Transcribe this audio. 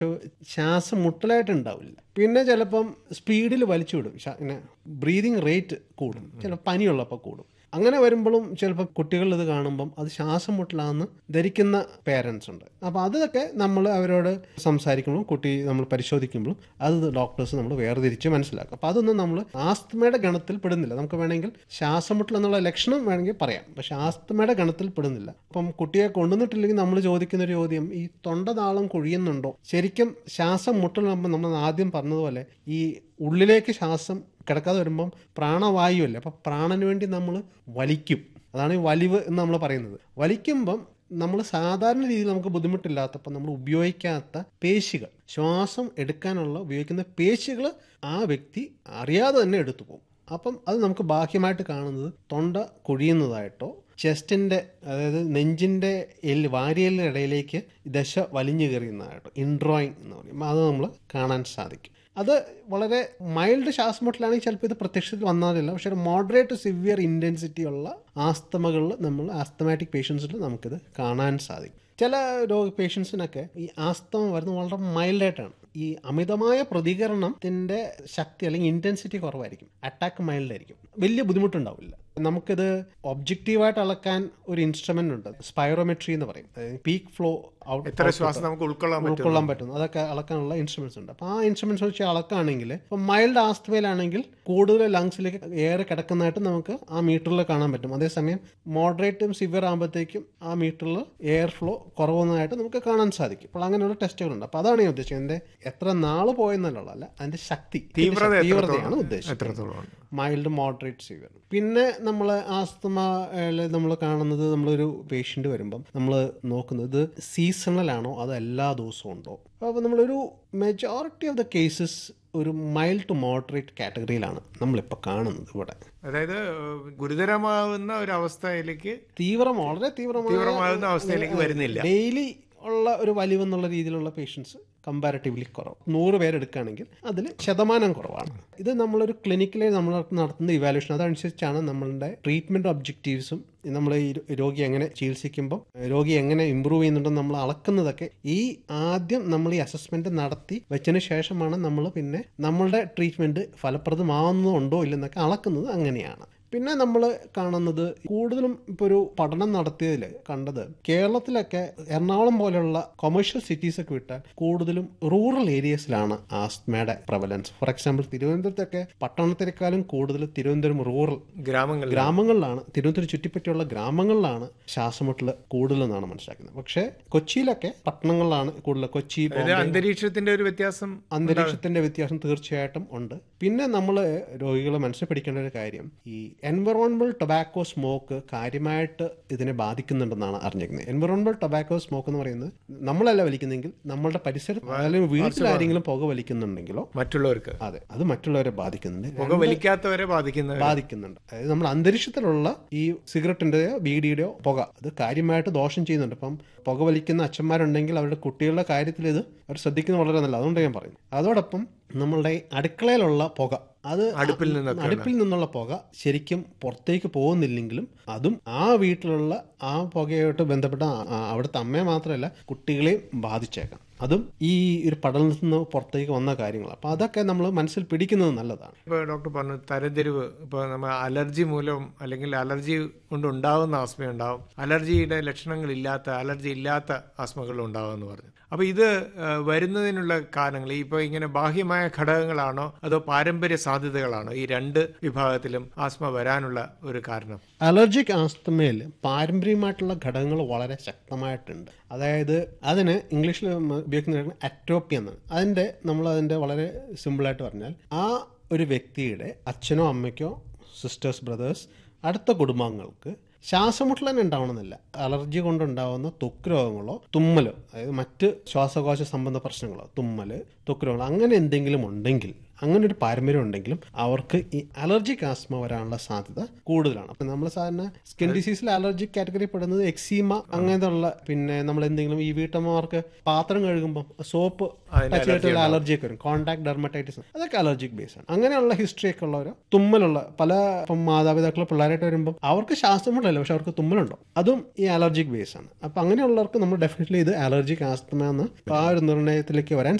ശ്വാസം മുട്ടലായിട്ട് ഉണ്ടാവില്ല പിന്നെ ചിലപ്പം സ്പീഡിൽ വലിച്ചു വിടും ശ- ഇങ്ങനെ ബ്രീതിങ് റേറ്റ് കൂടും ചിലപ്പോൾ പനിയുള്ളപ്പോൾ കൂടും അങ്ങനെ വരുമ്പോഴും ചിലപ്പോൾ കുട്ടികൾ ഇത് കാണുമ്പം അത് ശ്വാസം മുട്ടലാണെന്ന് ധരിക്കുന്ന പേരൻസ് ഉണ്ട് അപ്പോൾ അതൊക്കെ നമ്മൾ അവരോട് സംസാരിക്കുമ്പോഴും കുട്ടി നമ്മൾ പരിശോധിക്കുമ്പോഴും അത് ഡോക്ടേഴ്സ് നമ്മൾ വേർതിരിച്ച് മനസ്സിലാക്കും അപ്പോൾ അതൊന്നും നമ്മൾ ആസ്തമയുടെ ഗണത്തിൽ പെടുന്നില്ല നമുക്ക് വേണമെങ്കിൽ ശ്വാസം മുട്ടൽ എന്നുള്ള ലക്ഷണം വേണമെങ്കിൽ പറയാം പക്ഷെ ആസ്തമയുടെ ഗണത്തിൽ പെടുന്നില്ല അപ്പം കുട്ടിയെ കൊണ്ടുവന്നിട്ടില്ലെങ്കിൽ നമ്മൾ ചോദിക്കുന്ന ഒരു ചോദ്യം ഈ തൊണ്ടനാളം കുഴിയുന്നുണ്ടോ ശരിക്കും ശ്വാസം മുട്ടലാകുമ്പോൾ നമ്മൾ ആദ്യം പറഞ്ഞതുപോലെ ഈ ഉള്ളിലേക്ക് ശ്വാസം കിടക്കാതെ വരുമ്പം പ്രാണവായു അല്ലേ അപ്പം പ്രാണന് വേണ്ടി നമ്മൾ വലിക്കും അതാണ് ഈ വലിവ് എന്ന് നമ്മൾ പറയുന്നത് വലിക്കുമ്പം നമ്മൾ സാധാരണ രീതിയിൽ നമുക്ക് ബുദ്ധിമുട്ടില്ലാത്തപ്പോൾ നമ്മൾ ഉപയോഗിക്കാത്ത പേശികൾ ശ്വാസം എടുക്കാനുള്ള ഉപയോഗിക്കുന്ന പേശികൾ ആ വ്യക്തി അറിയാതെ തന്നെ എടുത്തു പോകും അപ്പം അത് നമുക്ക് ബാഹ്യമായിട്ട് കാണുന്നത് തൊണ്ട കുഴിയുന്നതായിട്ടോ ചെസ്റ്റിൻ്റെ അതായത് നെഞ്ചിൻ്റെ എല്ല് വാരിയലിൻ്റെ ഇടയിലേക്ക് ദശ വലിഞ്ഞു കയറിയുന്നതായിട്ടോ ഇൻഡ്രോയിങ് എന്ന് പറയും അത് നമ്മൾ കാണാൻ സാധിക്കും അത് വളരെ മൈൽഡ് ശ്വാസമുട്ടലാണെങ്കിൽ ചിലപ്പോൾ ഇത് പ്രത്യക്ഷത്തിൽ വന്നാലില്ല പക്ഷേ ഒരു മോഡറേറ്റ് സിവിയർ ഇൻറ്റൻസിറ്റി ഉള്ള ആസ്തമകളിൽ നമ്മൾ ആസ്തമാറ്റിക് പേഷ്യൻസിൽ നമുക്കിത് കാണാൻ സാധിക്കും ചില രോഗ പേഷ്യൻസിനൊക്കെ ഈ ആസ്തമ വരുന്നത് വളരെ മൈൽഡായിട്ടാണ് ഈ അമിതമായ പ്രതികരണത്തിന്റെ ശക്തി അല്ലെങ്കിൽ ഇന്റൻസിറ്റി കുറവായിരിക്കും അറ്റാക്ക് മൈൽഡ് ആയിരിക്കും വലിയ ബുദ്ധിമുട്ടുണ്ടാവില്ല നമുക്കിത് ഒബ്ജക്റ്റീവായിട്ട് അളക്കാൻ ഒരു ഇൻസ്ട്രുമെന്റ് ഉണ്ട് സ്പൈറോമെട്രി എന്ന് പറയും പീക്ക് ഫ്ലോ ഔട്ട് എത്ര ശ്വാസം നമുക്ക് ഉൾക്കൊള്ളാൻ പറ്റും ഉൾക്കൊള്ളാൻ പറ്റുന്നു അതൊക്കെ അളക്കാനുള്ള ഇൻസ്ട്രുമെന്റ്സ് ഉണ്ട് അപ്പോൾ ആ ഇൻസ്ട്രുമെന്റ്സ് വെച്ച് അളക്കുകയാണെങ്കിൽ ഇപ്പോൾ മൈൽഡ് ആസ്തമയിലാണെങ്കിൽ കൂടുതൽ ലങ്സിലേക്ക് എയർ കിടക്കുന്നതായിട്ട് നമുക്ക് ആ മീറ്ററിൽ കാണാൻ പറ്റും അതേസമയം മോഡറേറ്റും സിവിയർ ആകുമ്പോഴത്തേക്കും ആ മീറ്ററിൽ എയർ ഫ്ലോ കുറവുന്നതായിട്ട് നമുക്ക് കാണാൻ സാധിക്കും അപ്പോൾ അങ്ങനെയുള്ള ടെസ്റ്റുകളുണ്ട് അപ്പോൾ അതാണ് ഞാൻ ഉദ്ദേശിച്ചത് എൻ്റെ എത്ര നാള് പോയെന്നുള്ളതല്ല അതിൻ്റെ ശക്തി തീവ്രത തീവ്രതയാണ് ഉദ്ദേശിച്ചത് എത്രത്തോളം മൈൽഡ് മോഡറേറ്റ് സിവിയർ പിന്നെ നമ്മൾ ആസ്തമ നമ്മൾ കാണുന്നത് നമ്മളൊരു പേഷ്യൻ്റ് വരുമ്പം നമ്മൾ നോക്കുന്നത് ഇത് സീസണൽ ആണോ അത് എല്ലാ ദിവസവും ഉണ്ടോ അപ്പോൾ നമ്മളൊരു മെജോറിറ്റി ഓഫ് ദ കേസസ് ഒരു മൈൽഡ് ടു മോഡറേറ്റ് കാറ്റഗറിയിലാണ് നമ്മളിപ്പോൾ കാണുന്നത് ഇവിടെ അതായത് ഏഹ്, ഗുരുതരമാവുന്ന ഒരു അവസ്ഥയിലേക്ക് തീവ്രം വളരെ തീവ്രമായ തീവ്രമാകുന്ന അവസ്ഥയിലേക്ക് വരുന്നില്ല ഡെയിലി ഉള്ള ഒരു വലിവെന്നുള്ള രീതിയിലുള്ള പേഷ്യൻസ് കമ്പാരിറ്റീവ്ലി കുറവ് നൂറ് പേരെടുക്കുകയാണെങ്കിൽ അതിൽ ശതമാനം കുറവാണ് ഇത് നമ്മളൊരു ക്ലിനിക്കിലെ നമ്മൾ നടത്തുന്ന ഇവാലുവേഷൻ അതനുസരിച്ചാണ് നമ്മളുടെ ട്രീറ്റ്മെന്റ് ഒബ്ജക്റ്റീവ്സും നമ്മൾ ഈ രോഗി എങ്ങനെ ചികിത്സിക്കുമ്പോൾ രോഗി എങ്ങനെ ഇമ്പ്രൂവ് ചെയ്യുന്നുണ്ടെന്ന് നമ്മൾ അളക്കുന്നതൊക്കെ ഈ ആദ്യം നമ്മൾ ഈ അസസ്മെന്റ് നടത്തി വെച്ചതിന് ശേഷമാണ് നമ്മൾ പിന്നെ നമ്മളുടെ ട്രീറ്റ്മെന്റ് ഫലപ്രദമാവുന്നുണ്ടോ ഇല്ലെന്നൊക്കെ അളക്കുന്നത് അങ്ങനെയാണ് പിന്നെ നമ്മൾ കാണുന്നത് കൂടുതലും ഇപ്പോൾ ഒരു പഠനം നടത്തിയതിൽ കണ്ടത് കേരളത്തിലൊക്കെ എറണാകുളം പോലെയുള്ള കൊമേഴ്ഷ്യൽ സിറ്റീസ് ഒക്കെ വിട്ടാൽ കൂടുതലും റൂറൽ ഏരിയസിലാണ് ആസ്മയുടെ പ്രവലൻസ് ഫോർ എക്സാമ്പിൾ തിരുവനന്തപുരത്തൊക്കെ പട്ടണത്തിനേക്കാളും കൂടുതൽ തിരുവനന്തപുരം റൂറൽ ഗ്രാമങ്ങൾ ഗ്രാമങ്ങളിലാണ് തിരുവനന്തപുരം ചുറ്റിപ്പറ്റിയുള്ള ഗ്രാമങ്ങളിലാണ് ശ്വാസമുട്ടൽ കൂടുതലെന്നാണ് മനസ്സിലാക്കുന്നത് പക്ഷേ കൊച്ചിയിലൊക്കെ പട്ടണങ്ങളിലാണ് കൂടുതൽ കൊച്ചി അതായത് അന്തരീക്ഷത്തിന്റെ ഒരു വ്യത്യാസം അന്തരീക്ഷത്തിന്റെ വ്യത്യാസം തീർച്ചയായിട്ടും ഉണ്ട് പിന്നെ നമ്മൾ രോഗികളെ മനസ്സിൽ പിടിക്കേണ്ട ഒരു കാര്യം ഈ എൻവറോൺമെന്റൽ ടൊബാക്കോ സ്മോക്ക് കാര്യമായിട്ട് ഇതിനെ ബാധിക്കുന്നുണ്ടെന്നാണ് അറിഞ്ഞിരിക്കുന്നത് എൻവറോൺമെന്റൽ ടൊബാക്കോ സ്മോക്ക് എന്ന് പറയുന്നത് നമ്മളല്ല വലിക്കുന്നെങ്കിൽ നമ്മളുടെ പരിസരത്ത് അല്ലെങ്കിൽ വീട്ടിൽ ആരെങ്കിലും പുക വലിക്കുന്നുണ്ടെങ്കിലോ മറ്റുള്ളവർക്ക് അതെ അത് മറ്റുള്ളവരെ ബാധിക്കുന്നുണ്ട് പുക വലിക്കാത്തവരെ ബാധിക്കുന്ന ബാധിക്കുന്നുണ്ട് അതായത് നമ്മൾ അന്തരീക്ഷത്തിലുള്ള ഈ സിഗരറ്റിന്റെയോ ബീഡിയുടെയോ പുക അത് കാര്യമായിട്ട് ദോഷം ചെയ്യുന്നുണ്ട് ഇപ്പം പുക വലിക്കുന്ന അച്ഛന്മാരുണ്ടെങ്കിൽ അവരുടെ കുട്ടികളുടെ കാര്യത്തിൽ ഇത് അവർ ശ്രദ്ധിക്കുന്നത് വളരെ നല്ല അതുകൊണ്ട് ഞാൻ പറയും അതോടൊപ്പം നമ്മളുടെ അടുക്കളയിലുള്ള പുക അത് അടുപ്പിൽ നിന്നൊക്കെ അടുപ്പിൽ നിന്നുള്ള പുക ശരിക്കും പുറത്തേക്ക് പോകുന്നില്ലെങ്കിലും അതും ആ വീട്ടിലുള്ള ആ പുകയായിട്ട് ബന്ധപ്പെട്ട ആ- ആ അവിടുത്തെ അമ്മയെ മാത്രമല്ല കുട്ടികളെയും ബാധിച്ചേക്കാം അതും ഈ ഒരു പഠനത്തിൽ നിന്ന് പുറത്തേക്ക് വന്ന കാര്യങ്ങൾ അപ്പോൾ അതൊക്കെ നമ്മൾ മനസ്സിൽ പിടിക്കുന്നത് നല്ലതാണ് ഇപ്പോൾ ഡോക്ടർ പറഞ്ഞു തരംതിരിവ് ഇപ്പോൾ നമ്മൾ അലർജി മൂലം അല്ലെങ്കിൽ അലർജി കൊണ്ട് ഉണ്ടാകുന്ന ആസ്മ ഉണ്ടാവും അലർജിയുടെ ലക്ഷണങ്ങളില്ലാത്ത അലർജി ഇല്ലാത്ത ആസ്മകൾ ഉണ്ടാകുമെന്ന് പറഞ്ഞു അപ്പോൾ ഇത് ആ, വരുന്നതിനുള്ള കാരണങ്ങൾ ഇപ്പോൾ ഇങ്ങനെ ബാഹ്യമായ ഘടകങ്ങളാണോ അതോ പാരമ്പര്യ സാധ്യതകളാണോ ഈ രണ്ട് വിഭാഗത്തിലും ആസ്മ വരാനുള്ള ഒരു കാരണം അലർജിക് ആസ്തമയിൽ പാരമ്പര്യമായിട്ടുള്ള ഘടകങ്ങൾ വളരെ ശക്തമായിട്ടുണ്ട് അതായത് അതിന് ഇംഗ്ലീഷിൽ ഉപയോഗിക്കുന്ന അറ്റോപ്പി എന്നാണ് അതിൻ്റെ നമ്മൾ അതിൻ്റെ വളരെ സിമ്പിളായിട്ട് പറഞ്ഞാൽ ആ ഒരു വ്യക്തിയുടെ അച്ഛനോ അമ്മയ്ക്കോ സിസ്റ്റേഴ്സ് ബ്രദേഴ്സ് അടുത്ത കുടുംബാംഗങ്ങൾക്ക് ശ്വാസമുട്ടൽ തന്നെ ഉണ്ടാവണമെന്നില്ല അലർജി കൊണ്ടുണ്ടാവുന്ന ത്വക്ക് രോഗങ്ങളോ തുമ്മലോ അതായത് മറ്റ് ശ്വാസകോശ സംബന്ധ പ്രശ്നങ്ങളോ തുമ്മല് ത്വക്ക് രോഗങ്ങളോ അങ്ങനെ എന്തെങ്കിലും ഉണ്ടെങ്കിൽ അങ്ങനെ ഒരു പാരമ്പര്യം ഉണ്ടെങ്കിലും അവർക്ക് ഈ അലർജിക് ആസ്മ വരാനുള്ള സാധ്യത കൂടുതലാണ് അപ്പം നമ്മൾ സാധാരണ സ്കിൻ ഡിസീസിൽ അലർജിക് കാറ്റഗറി പെടുന്നത് എക്സീമ അങ്ങനത്തെ ഉള്ള പിന്നെ നമ്മൾ എന്തെങ്കിലും ഈ വീട്ടമ്മമാർക്ക് പാത്രം കഴുകുമ്പോൾ സോപ്പ് ടച്ച് ചെയ്തിട്ടുള്ള അലർജി ഒക്കെ വരും കോൺടാക്ട് ഡെർമറ്റൈറ്റിസ് അതൊക്കെ അലർജിക് ബേസ് ആണ് അങ്ങനെയുള്ള ഹിസ്റ്ററി ഒക്കെ ഉള്ളവർ തുമ്മലുള്ള പല ഇപ്പം മാതാപിതാക്കൾ പിള്ളേരായിട്ട് വരുമ്പോൾ അവർക്ക് ശ്വാസമുട്ടല്ല പക്ഷെ അവർക്ക് തുമ്മലുണ്ടോ അതും ഈ അലർജിക് ബേസ് ആണ് അപ്പം അങ്ങനെയുള്ളവർക്ക് നമ്മൾ ഡെഫിനറ്റ്ലി ഇത് അലർജിക് ആസ്തമ എന്ന് ആ ഒരു നിർണ്ണയത്തിലേക്ക് വരാൻ